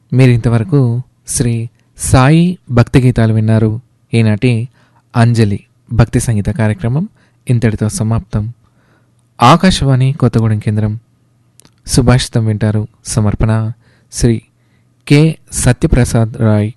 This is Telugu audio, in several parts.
మీరు ఇంతవరకు శ్రీ సాయి భక్తి గీతాలు విన్నారు ఈనాటి అంజలి భక్తి సంగీత కార్యక్రమం ఇంతటితో సమాప్తం ఆకాశవాణి కొత్తగూడెం కేంద్రం సుభాషితం వింటారు సమర్పణ శ్రీ కె సత్యప్రసాద్ రాయ్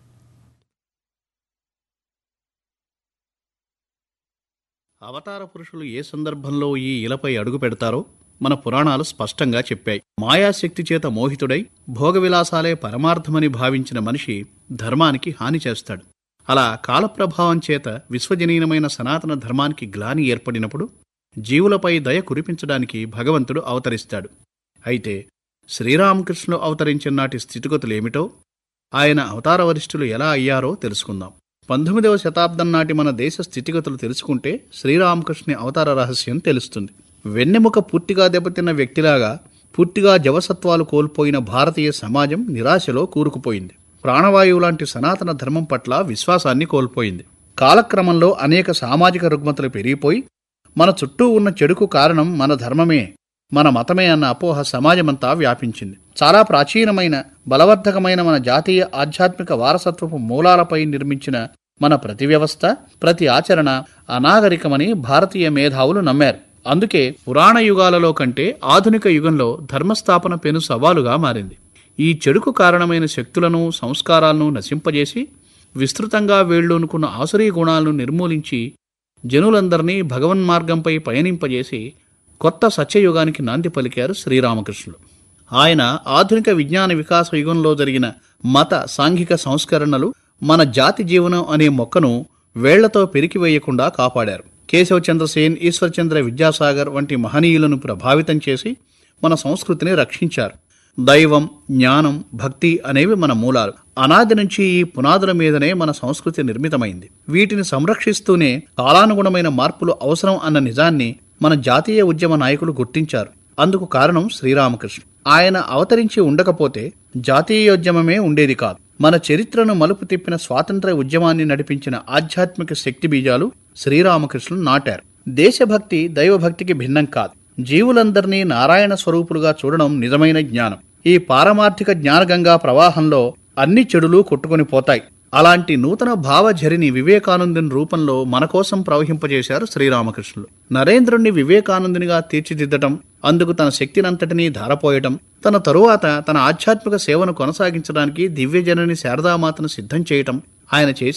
అవతార పురుషులు ఏ సందర్భంలో ఈ ఇలపై అడుగు పెడతారో మన పురాణాలు స్పష్టంగా చెప్పాయి మాయాశక్తి చేత మోహితుడై భోగవిలాసాలే పరమార్థమని భావించిన మనిషి ధర్మానికి హాని చేస్తాడు అలా కాలప్రభావం చేత విశ్వజనీనమైన సనాతన ధర్మానికి గ్లాని ఏర్పడినప్పుడు జీవులపై దయ కురిపించడానికి భగవంతుడు అవతరిస్తాడు అయితే శ్రీరామకృష్ణుడు అవతరించిన నాటి స్థితిగతులేమిటో ఆయన అవతార వరిష్ఠులు ఎలా అయ్యారో తెలుసుకుందాం పంతొమ్మిదవ శతాబ్దం నాటి మన దేశ స్థితిగతులు తెలుసుకుంటే శ్రీరామకృష్ణుని అవతార రహస్యం తెలుస్తుంది వెన్నెముక పూర్తిగా దెబ్బతిన్న వ్యక్తిలాగా పూర్తిగా జవసత్వాలు కోల్పోయిన భారతీయ సమాజం నిరాశలో కూరుకుపోయింది ప్రాణవాయువు లాంటి సనాతన ధర్మం పట్ల విశ్వాసాన్ని కోల్పోయింది కాలక్రమంలో అనేక సామాజిక రుగ్మతలు పెరిగిపోయి మన చుట్టూ ఉన్న చెడుకు కారణం మన ధర్మమే మన మతమే అన్న అపోహ సమాజమంతా వ్యాపించింది చాలా ప్రాచీనమైన బలవర్ధకమైన మన జాతీయ ఆధ్యాత్మిక వారసత్వపు మూలాలపై నిర్మించిన మన ప్రతి వ్యవస్థ ప్రతి ఆచరణ అనాగరికమని భారతీయ మేధావులు నమ్మారు అందుకే పురాణ యుగాలలో కంటే ఆధునిక యుగంలో ధర్మస్థాపన పెను సవాలుగా మారింది ఈ చెడుకు కారణమైన శక్తులను సంస్కారాలను నశింపజేసి విస్తృతంగా వేళ్ళూనుకున్న ఆసురీ గుణాలను నిర్మూలించి జనులందరినీ భగవన్మార్గంపై పయనింపజేసి కొత్త సత్యయుగానికి నాంది పలికారు శ్రీరామకృష్ణుడు ఆయన ఆధునిక విజ్ఞాన వికాస యుగంలో జరిగిన మత సాంఘిక సంస్కరణలు మన జాతి జీవనం అనే మొక్కను వేళ్లతో పెరికివేయకుండా కాపాడారు కేశవచంద్ర సేన్ ఈశ్వర్చంద్ర విద్యాసాగర్ వంటి మహనీయులను ప్రభావితం చేసి మన సంస్కృతిని రక్షించారు దైవం జ్ఞానం భక్తి అనేవి మన మూలాలు అనాది నుంచి ఈ పునాదుల మీదనే మన సంస్కృతి నిర్మితమైంది వీటిని సంరక్షిస్తూనే కాలానుగుణమైన మార్పులు అవసరం అన్న నిజాన్ని మన జాతీయ ఉద్యమ నాయకులు గుర్తించారు అందుకు కారణం శ్రీరామకృష్ణ ఆయన అవతరించి ఉండకపోతే జాతీయోద్యమమే ఉండేది కాదు మన చరిత్రను మలుపు తిప్పిన స్వాతంత్ర ఉద్యమాన్ని నడిపించిన ఆధ్యాత్మిక శక్తి బీజాలు శ్రీరామకృష్ణులు నాటారు దేశభక్తి దైవభక్తికి భిన్నం కాదు జీవులందరినీ నారాయణ స్వరూపులుగా చూడడం నిజమైన జ్ఞానం ఈ పారమార్థిక జ్ఞానగంగా ప్రవాహంలో అన్ని చెడులు కొట్టుకొని పోతాయి అలాంటి నూతన భావఝరిని వివేకానందుని రూపంలో మన కోసం ప్రవహింపజేశారు శ్రీరామకృష్ణులు నరేంద్రుణ్ణి వివేకానందునిగా తీర్చిదిద్దటం అందుకు తన శక్తినంతటినీ ధారపోయటం తన తరువాత తన ఆధ్యాత్మిక సేవను కొనసాగించడానికి దివ్యజనని శారదామాతను సిద్ధం చేయటం ఆయన చేసిన